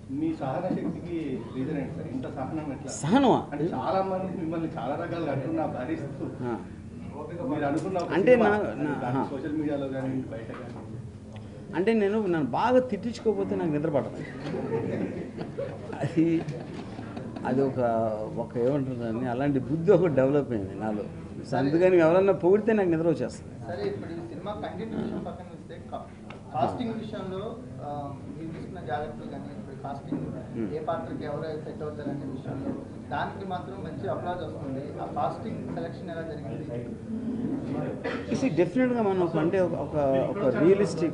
మీ సహన శక్తికి రీజన్ ఏంటి సార్ ఇంత సహనం ఎట్లా సహనమా అంటే చాలా మంది మిమ్మల్ని చాలా రకాలుగా అంటున్నా భరిస్తూ ఆ. మీరు అనుకున్న ఒక అంటే సినిమా, నా- నా- కానీ ఆహా. సోషల్ మీడియాలో కానీ బయట కానీ అంటే నేను నన్ను బాగా తిట్టించుకోకపోతే నాకు నిద్ర పడదు అది అది ఒక ఒక ఏమంటారు దాన్ని అలాంటి బుద్ధి ఒకటి డెవలప్ అయింది నాలో సో అందుకని ఎవరన్నా పొగిడితే నాకు నిద్ర వచ్చేస్తుంది సరే ఇప్పుడు ఈ సినిమా కంటెంట్ విషయం పక్కన వస్తే కా- కాస్టింగ్ విషయంలో ఆ, మీరు తీసుకున్న జాగ్రత్తలు కానీ ఇప్పుడు కాస్టింగ్ ఏ పాత్రకి ఎవరు సెట్ అవుతారనే విషయంలో దానికి మాత్రం మంచి అప్లాజ్ వస్తుంది ఆ కాస్టింగ్ సెలెక్షన్ ఎలా జరిగింది సి డెఫినెట్గా మనం ఒక అంటే ఒక- ఒక ఒక రియలిస్టిక్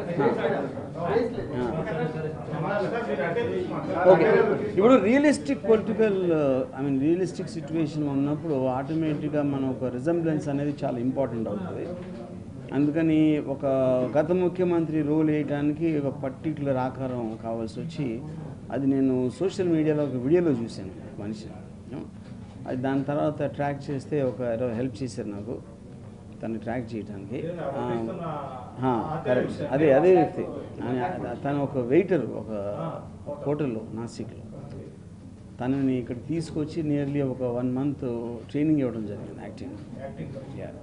ఓకే ఇప్పుడు realistic political I mean realistic situation ఉన్నప్పుడు ఆటోమేటిక్గా మనం ఒక రిజంబ్లెన్స్ అనేది చాలా ఇంపార్టెంట్ అవుతుంది అందుకని ఒక గత ముఖ్యమంత్రి రోల్ వేయడానికి ఒక పర్టికులర్ ఆకారం కావాల్సి వచ్చి అది నేను సోషల్ మీడియాలో ఒక వీడియోలో చూశాను మనిషి అది దాని తర్వాత ట్రాక్ చేస్తే ఒక ఎవరో హెల్ప్ చేశారు నాకు తను ట్రాక్ చేయడానికి కరెక్ట్ అదే అదే వ్యక్తి ఆయన- తను ఒక వెయిటర్ ఒక హోటల్లో నాసిక్లో తనని ఇక్కడ తీసుకొచ్చి నియర్లీ ఒక వన్ మంత్ ట్రైనింగ్ ఇవ్వడం జరిగింది యాక్టింగ్ Yeah.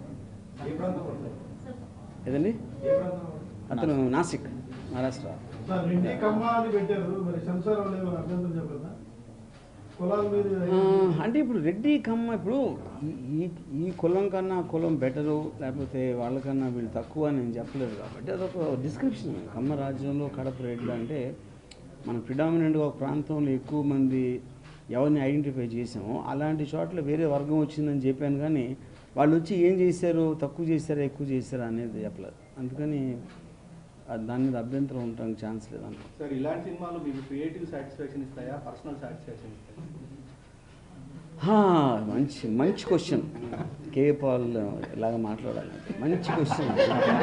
ఏదండి అతను నాసిక్ మహారాష్ట్ర సార్ రెడ్డి కమ్మ అని పెట్టారు మరి సెన్సార్ వాళ్ళు ఏమైనా అభ్యంతరం చెప్పలేదా కులాల మీద ఆ, అంటే ఇప్పుడు రెడ్డి కమ్మ ఇప్పుడు ఈ- ఈ ఈ కులం కన్నా ఆ కులం బెటరు లేకపోతే వాళ్ళకన్నా వీళ్ళు తక్కువ అని నేను చెప్పలేదు కాబట్టి అదొక డిస్క్రిప్షన్ కమ్మ రాజ్యంలో కడప రెడ్డి అంటే మన ప్రిడామినెంట్గా ఒక ప్రాంతంలో ఎక్కువ మంది ఎవరిని ఐడెంటిఫై చేసామో అలాంటి చోట్ల వేరే వర్గం వచ్చిందని చెప్పాను కానీ వాళ్ళు వచ్చి ఏం చేశారు తక్కువ చేశారా ఎక్కువ చేశారా అనేది చెప్పలేదు అందుకని అది దాని మీద అభ్యంతరం ఉండడానికి ఛాన్స్ లేదన్న సార్ ఇలాంటి సినిమాలు మీకు క్రియేటివ్ సాటిస్ఫాక్షన్ ఇస్తాయా పర్సనల్ సాటిస్ఫాక్షన్ ఇస్తాయా హా, మంచి మంచి క్వశ్చన్ కే పాల్ ఇలాగ మాట్లాడాలి మంచి క్వశ్చన్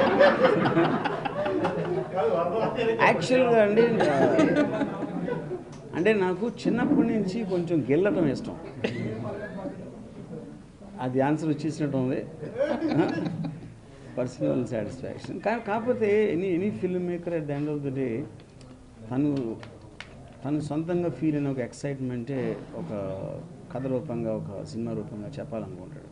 యాక్చువల్గా అండి ఆ, అంటే నాకు చిన్నప్పటి నుంచి కొంచెం గెల్లటం ఇష్టం అది ఆన్సర్ వచ్చేసినట్టు ఉంది పర్సనల్ సాటిస్ఫాక్షన్ కానీ కాకపోతే any any film maker at the end of the day తను తను సొంతంగా ఫీల్ అయిన ఒక ఎక్సైట్మెంటే ఒక కథ రూపంగా ఒక సినిమా రూపంగా చెప్పాలనుకుంటాడు